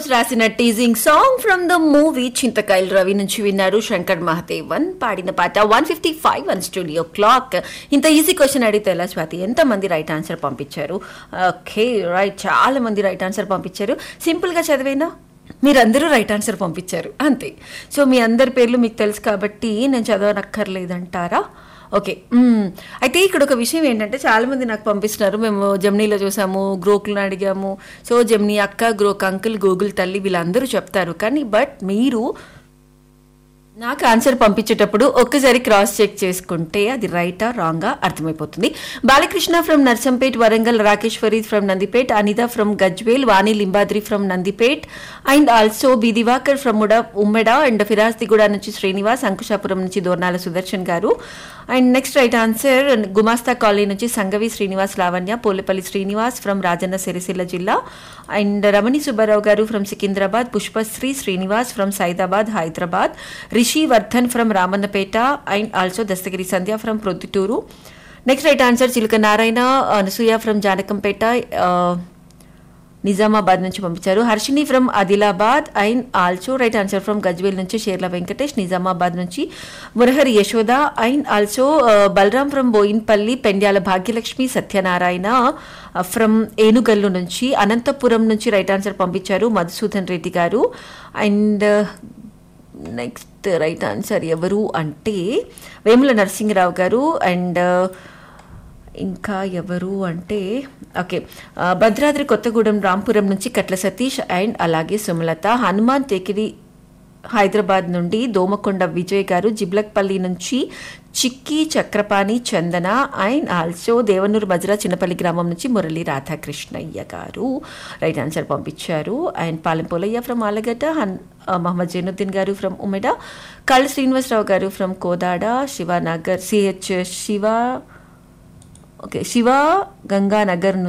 మనోజ్ రాసిన teasing song from the movie Chintakayala Ravi నుంచి విన్నారు శంకర్ మహదేవన్ పాడిన పాట one fifty five one studio clock ఇంత ఈజీ క్వశ్చన్ అడిగితే ఎలా స్వాతి ఎంతమంది రైట్ ఆన్సర్ పంపించారు ఓకే రైట్ చాలా మంది రైట్ ఆన్సర్ పంపించారు సింపుల్గా చదివేనా మీరందరూ రైట్ ఆన్సర్ పంపించారు అంతే సో మీ అందరి పేర్లు మీకు తెలుసు కాబట్టి నేను చదవనక్కర్లేదంటారా ఓకే మ్మ్. అయితే ఇక్కడ ఒక విషయం ఏంటంటే చాలా మంది నాకు పంపిస్తున్నారు మేము జమ్నీలో చూసాము గ్రోకులను అడిగాము సో జమ్నీ అక్క గ్రోక్ అంకుల్ గూగుల్ తల్లి వీళ్ళందరూ చెప్తారు కానీ బట్ మీరు నాకు ఆన్సర్ పంపించేటప్పుడు ఒక్కసారి క్రాస్ చెక్ చేసుకుంటే అది రైటా రాంగా అర్థమైపోతుంది Balakrishna from Narsampet Warangal Rakesh Farid from Nandipet Anitha from Gajwel Vani Limbadri from Nandipet and also B Diwakar from ఉడ ఉమ్మెడ అండ్ ఫిరాస్తిగూడ నుంచి శ్రీనివాస్ అంకుశాపురం నుంచి Dornala Sudarshan garu and next right answer గుమాస్తా కాలనీ నుంచి సంగవి శ్రీనివాస్ లావణ్య పోలేపల్లి శ్రీనివాస్ ఫ్రమ్ రాజన్న సిరిసిల్ల జిల్లా and Ramani Subbarao garu from Secunderabad Pushpasri Srinivas from Saidabad Hyderabad Rishi Vardhan from Ramannapeta and also Dastagiri Sandhya from Proddatur next right answer Chiluka Narayana Anasuya from Janakampet ఆ, నిజామాబాద్ నుంచి పంపించారు Harshini from Adilabad and also right answer from Gajwel నుంచి షేర్ల వెంకటేష్ నిజామాబాద్ నుంచి Murahari Yashoda and also Balaram from Boinpally Pendyala Bhagyalakshmi Satyanarayana from Enugallu నుంచి అనంతపురం నుంచి రైట్ ఆన్సర్ పంపించారు మధుసూదన్ రెడ్డి గారు అండ్ నెక్స్ట్ రైట్ ఆన్సర్ ఎవరు అంటే వేముల నరసింహరావు గారు అండ్ ఇంకా ఎవరు అంటే ఓకే ఆ, భద్రాద్రి కొత్తగూడెం రాంపురం నుంచి కట్ల సతీష్ అండ్ అలాగే సుమలత హనుమాన్ తెకిరి హైదరాబాద్ నుండి దోమకొండ విజయ్ గారు జిబ్లక్పల్లి నుంచి చిక్కి చక్రపాణి చందన అండ్ ఆల్సో దేవనూరు బజ్రా చిన్నపల్లి గ్రామం నుంచి మురళి రాధాకృష్ణయ్య గారు రైట్ ఆన్సర్ పంపించారు అండ్ పాలెంపోలయ్య ఫ్రమ్ ఆలగడ్డ హన్ ఆ, Mohammed Jainuddin garu from Umeda Kalla Srinivasarao garu from Kodad Shivanagar CH Shiva okay Shiva Ganganagar